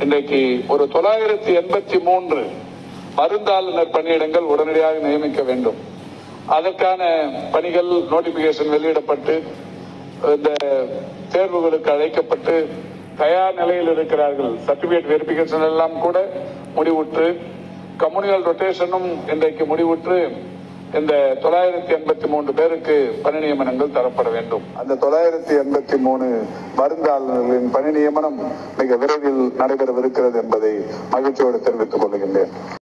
இன்றைக்கு ஒரு தொள்ளாயிரத்தி எண்பத்தி மூன்று மருந்தாளுநர் பணியிடங்கள் உடனடியாக நியமிக்க வேண்டும் அதற்கான பணிகள் நோட்டிபிகேஷன் வெளியிடப்பட்டு இந்த தேர்வுகளுக்கு அழைக்கப்பட்டு தயார் நிலையில் இருக்கிறார்கள் சர்டிபிகேட் வெரிபிகேஷன் எல்லாம் கூட முடிவுற்று கம்யூனியல் ரொட்டேஷனும் இன்றைக்கு முடிவுற்று இந்த தொள்ளாயிரத்தி எண்பத்தி மூன்று பேருக்கு பணி நியமனங்கள் தரப்பட வேண்டும் அந்த தொள்ளாயிரத்தி எண்பத்தி மூணு மருந்தாளர்களின் பணி நியமனம் மிக விரைவில் நடைபெறவிருக்கிறது என்பதை மகிழ்ச்சியோடு தெரிவித்துக் கொள்கின்றேன்